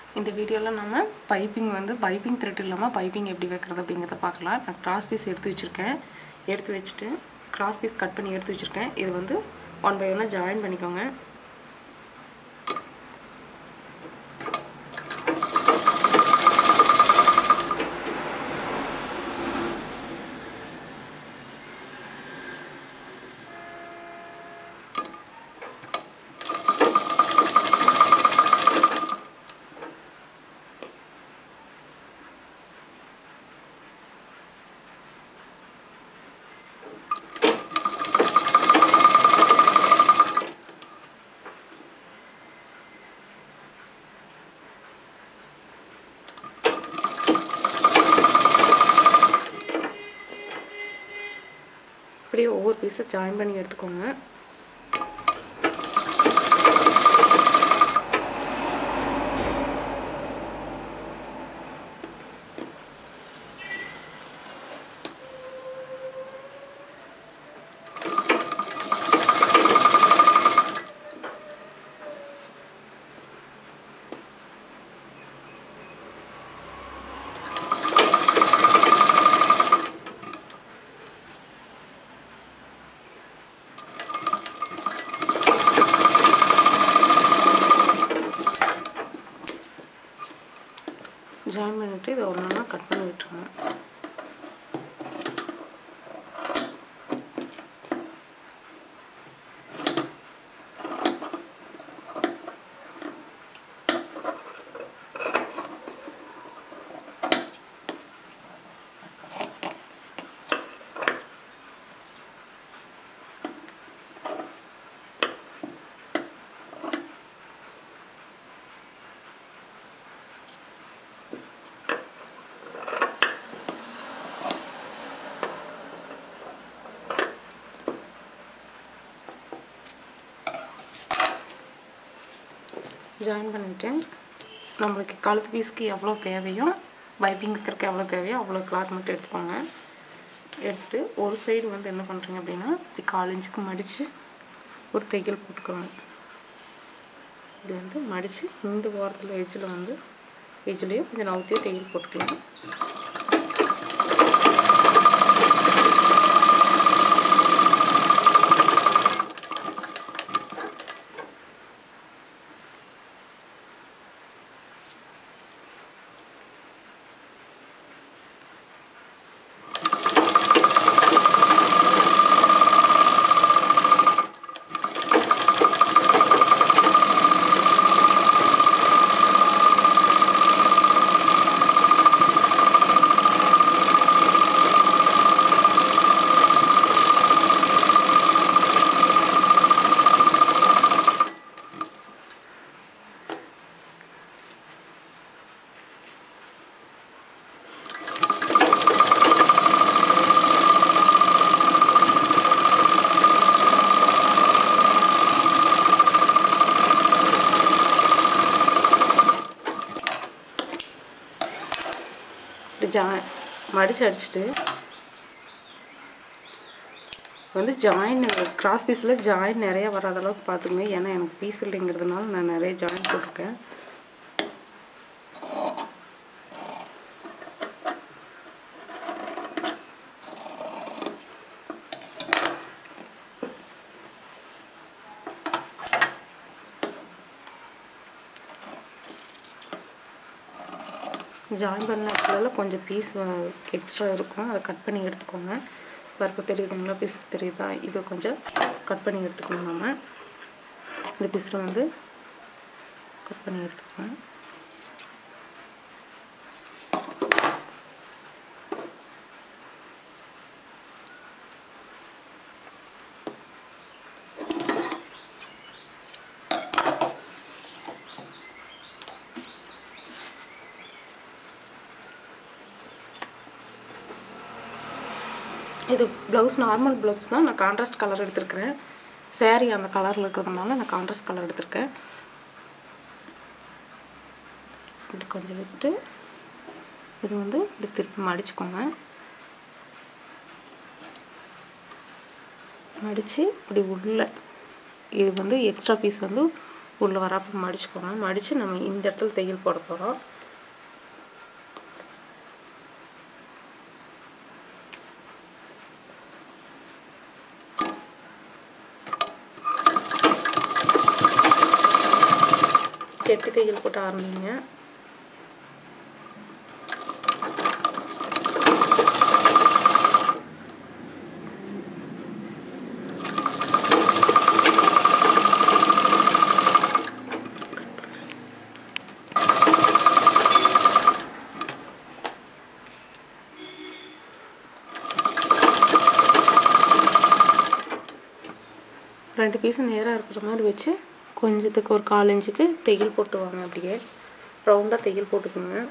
இந்த வீடியோவில் நம்ம பைப்பிங் வந்து பைப்பிங் த்ரெட் இல்லாமல் பைப்பிங் எப்படி வைக்கிறது அப்படிங்கிறத பார்க்கலாம் நான் கிராஸ் பீஸ் எடுத்து வச்சுருக்கேன் எடுத்து வச்சுட்டு கிராஸ் பீஸ் கட் பண்ணி எடுத்து வச்சுருக்கேன் இது வந்து ஒன் பை ஒன்னாக ஜாயின் பண்ணிக்கோங்க இப்படியே ஒவ்வொரு பீஸை ஜாயின் பண்ணி எடுத்துக்கோங்க ஜாயின் பண்ணிவிட்டு இதை ஒன்று ஒன்றா கட் பண்ணி விட்டுருங்க ஜாயின் பண்ணிவிட்டு நம்மளுக்கு கழுத்து பீஸ்க்கு எவ்வளோ தேவையோ பைப்பிங் வைக்கிறதுக்கு எவ்வளோ தேவையோ அவ்வளோ கிளாத் மட்டும் எடுத்துக்கோங்க எடுத்துட்டு ஒரு சைடு வந்து என்ன பண்ணுறீங்க அப்படின்னா இப்படி கால் இன்ச்சுக்கு மடித்து ஒரு தையல் போட்டுக்கோங்க இப்படி வந்து மடித்து இந்த ஓரத்தில் எஜ்ஜில் வந்து எஜ்ஜிலையும் கொஞ்சம் நவுத்தியே தையல் போட்டுக்கலாம் இப்படி ஜா மடித்து அடிச்சுட்டு வந்து ஜாயின் கிராஸ் பீஸில் ஜாயின் நிறையா வராத அளவுக்கு பார்த்துங்க ஏன்னா எனக்கு பீஸ் இல்லைங்கிறதுனால நான் நிறைய ஜாயின் போட்டிருக்கேன் ஜாயின் பண்ண இடத்துல கொஞ்சம் பீஸ் எக்ஸ்ட்ரா இருக்கும் அதை கட் பண்ணி எடுத்துக்கோங்க வறுக்க தெரியுதுங்களா பீஸ் தெரியுதா இது கொஞ்சம் கட் பண்ணி எடுத்துக்கணும் நம்ம இந்த பீஸில் வந்து கட் பண்ணி எடுத்துக்கோங்க இது ப்ளவுஸ் நார்மல் ப்ளவுஸ் தான் நான் கான்ட்ராஸ்ட் கலர் எடுத்திருக்கிறேன் சேரீ அந்த கலரில் இருக்கிறதுனால நான் கான்ட்ராஸ்ட் கலர் எடுத்திருக்கேன் இப்படி கொஞ்சம் விட்டு இது வந்து இப்படி திருப்பி மடிச்சுக்கோங்க மடித்து இப்படி உள்ள இது வந்து எக்ஸ்ட்ரா பீஸ் வந்து உள்ளே வராப்ப மடிச்சுக்கோங்க மடித்து நம்ம இந்த இடத்துல தையல் போட போகிறோம் கெட்டி தையல் போட்டு ஆரம்பிங்க ரெண்டு பீஸும் நேராக இருக்கிற மாதிரி வச்சு கொஞ்சத்துக்கு ஒரு கால் இன்ச்சுக்கு தையல் போட்டு வாங்க அப்படியே ரவுண்டாக தையல் போட்டுக்கோங்க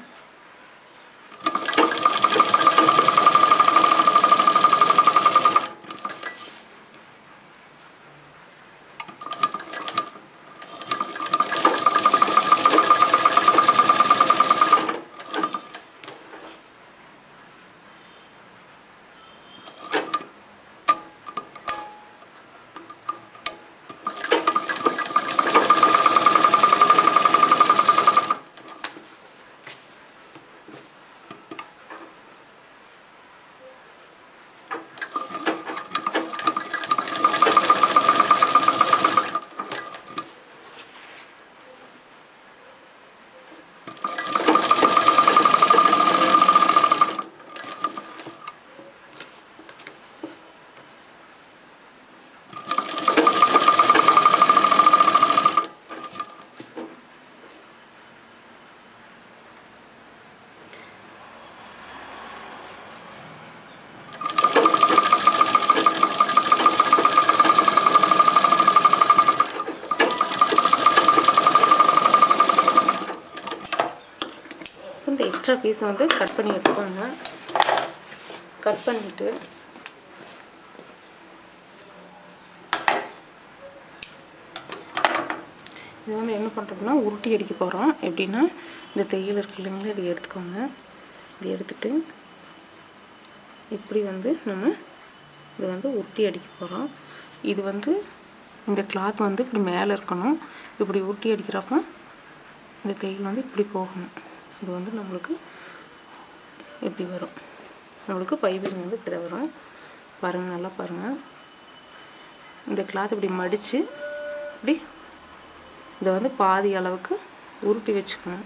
இந்த எக்ஸ்ட்ரா பீஸ் வந்து கட் பண்ணி எடுத்துக்கோங்க கட் பண்ணிவிட்டு இது வந்து என்ன பண்ணுறோம்னா உருட்டி அடிக்க போகிறோம் எப்படின்னா இந்த தையல் இருக்கு இல்லைங்களா இதை எடுத்துக்கோங்க இதை எடுத்துட்டு இப்படி வந்து நம்ம இது வந்து உருட்டி அடிக்க போகிறோம் இது வந்து இந்த கிளாத் வந்து இப்படி மேலே இருக்கணும் இப்படி உருட்டி அடிக்கிறப்ப இந்த தையல் வந்து இப்படி போகணும் இது வந்து நம்மளுக்கு இப்படி வரும் நம்மளுக்கு பைபிங் வந்து இப்படி வரும் பாருங்கள் நல்லா பாருங்கள் இந்த கிளாத் இப்படி மடித்து இப்படி இதை வந்து பாதி அளவுக்கு உருட்டி வச்சுக்கணும்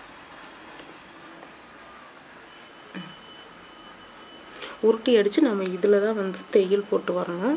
உருட்டி அடித்து நம்ம இதில் தான் வந்து தையல் போட்டு வரணும்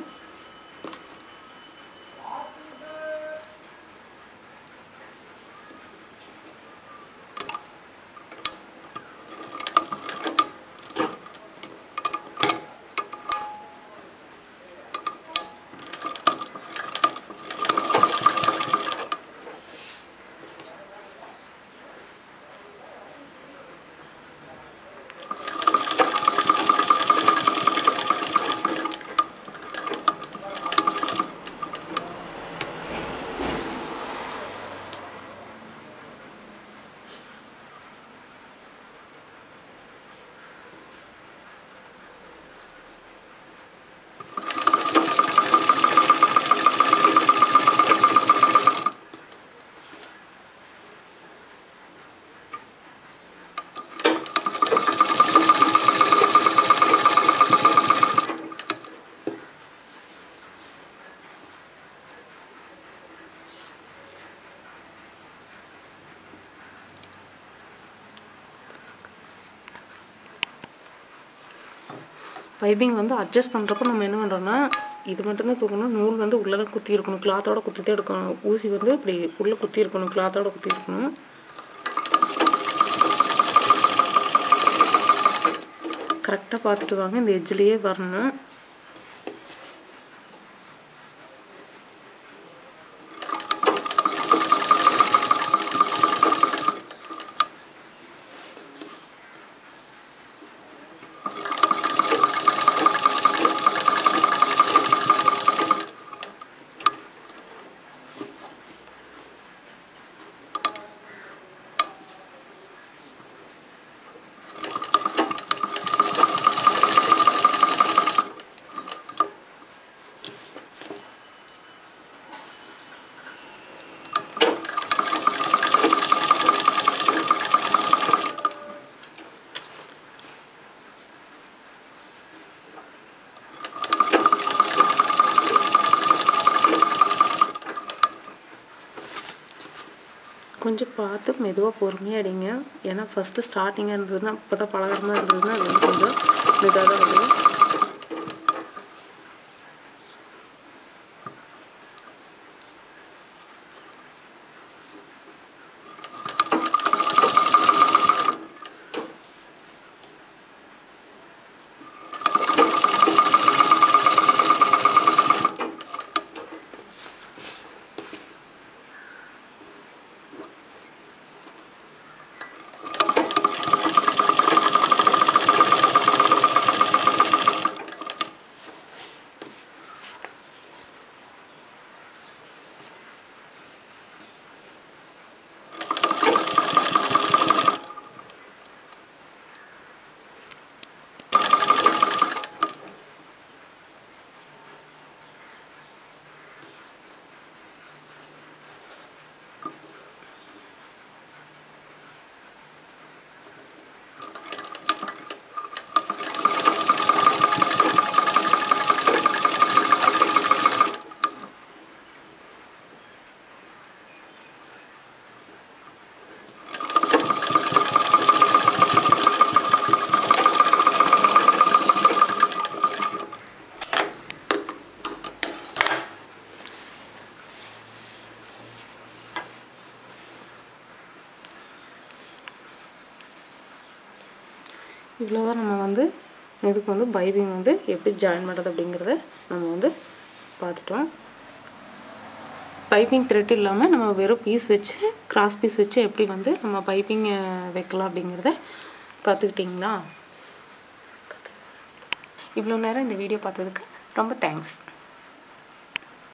பைப்பிங் வந்து அட்ஜஸ்ட் பண்ணுறப்ப நம்ம என்ன பண்ணுறோம்னா இது மட்டும்தான் தூக்கணும் நூல் வந்து உள்ளே தான் குத்தி இருக்கணும் கிளாத்தோட குத்தி தான் எடுக்கணும் ஊசி வந்து இப்படி உள்ளே குத்தி இருக்கணும் கிளாத்தோட குத்தி இருக்கணும் கரெக்டாக பார்த்துட்டு வாங்க இந்த எட்ஜ்லேயே வரணும் கொஞ்சம் பார்த்து மெதுவாக பொறுமையாக அடிங்க ஏன்னா ஃபஸ்ட்டு ஸ்டார்டிங்காக இருந்ததுன்னா இப்போ தான் பலகாரமாக இருந்ததுன்னா அது வந்து கொஞ்சம் இதாக தான் வரும் இவ்வளோ தான் நம்ம வந்து இதுக்கு வந்து பைபிங் வந்து எப்படி ஜாயின் பண்ணுறது அப்படிங்கிறத நம்ம வந்து பார்த்துட்டோம் பைப்பிங் த்ரெட் இல்லாமல் நம்ம வெறும் பீஸ் வச்சு கிராஸ் பீஸ் வச்சு எப்படி வந்து நம்ம பைப்பிங் வைக்கலாம் அப்படிங்கிறத கற்றுக்கிட்டிங்களா இவ்வளோ நேரம் இந்த வீடியோ பார்த்ததுக்கு ரொம்ப தேங்க்ஸ்